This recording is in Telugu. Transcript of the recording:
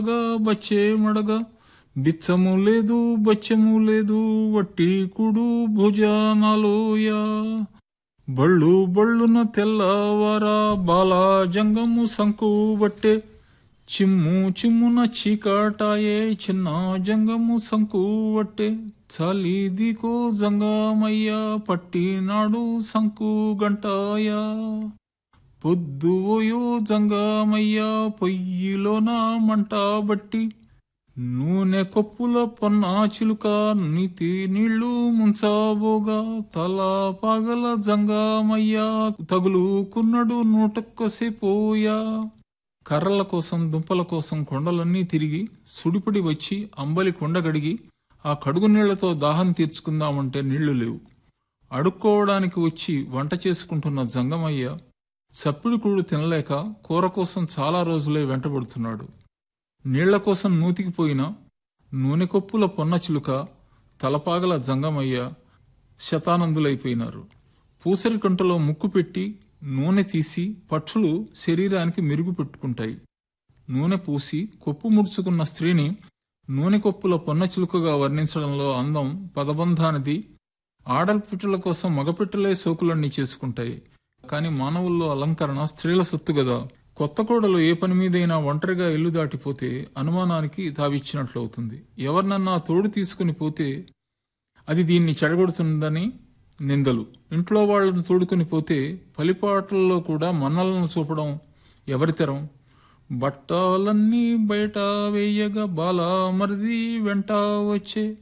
గా బచ్చే మడగ బిచ్చము లేదు బచ్చము లేదు వట్టి కుడు భుజానాలోయా బళ్ళు బళ్ళున తెల్లవారా బాలా జంగము సంకు బట్టే చిమ్ము చిమ్మున చీకటాయే చిన్న జంగము సంకు వట్టే చలిదికో జంగమయ్య పట్టినాడు సంకు గంటాయా పొద్దువోయో జంగమయ్య పొయ్యిలోన మంట బట్టి నూనె కొప్పుల పొన్న చిలుక నీతి నీళ్లు ముంచబోగా తల పగల జంగమయ్య తగులుకున్నడు నూటొక్కసేపోయా కర్రల కోసం దుంపల కోసం కొండలన్నీ తిరిగి సుడిపడి వచ్చి అంబలి కొండగడిగి ఆ కడుగు నీళ్లతో దాహం తీర్చుకుందామంటే నీళ్లు లేవు అడుక్కోవడానికి వచ్చి వంట చేసుకుంటున్న జంగమయ్య చప్పిడి కూడు తినలేక కూర కోసం చాలా రోజులే వెంటబడుతున్నాడు నీళ్ల కోసం నూతికిపోయిన నూనె కొప్పుల పొన్న చిలుక తలపాగల జంగమయ్య శతానందులైపోయినారు పూసరి కంటలో ముక్కు పెట్టి నూనె తీసి పక్షులు శరీరానికి మెరుగు పెట్టుకుంటాయి నూనె పూసి కొప్పు ముడుచుకున్న స్త్రీని నూనె కొప్పుల పొన్న చిలుకగా వర్ణించడంలో అందం పదబంధానిది ఆడపిట్టల కోసం మగపిట్టలే సోకులన్నీ చేసుకుంటాయి కాని మానవుల్లో అలంకరణ స్త్రీల సొత్తు గదా కొత్త కోడలు ఏ పని మీదైనా ఒంటరిగా ఇల్లు దాటిపోతే అనుమానానికి తావిచ్చినట్లు అవుతుంది ఎవరినన్నా తోడు తీసుకుని పోతే అది దీన్ని చెడగొడుతుందని నిందలు ఇంట్లో వాళ్ళను తోడుకుని పోతే పలిపాటల్లో కూడా మన్నలను చూపడం ఎవరితరం బట్టాలన్నీ బయట వేయగా బాల మరిది వెంట వచ్చే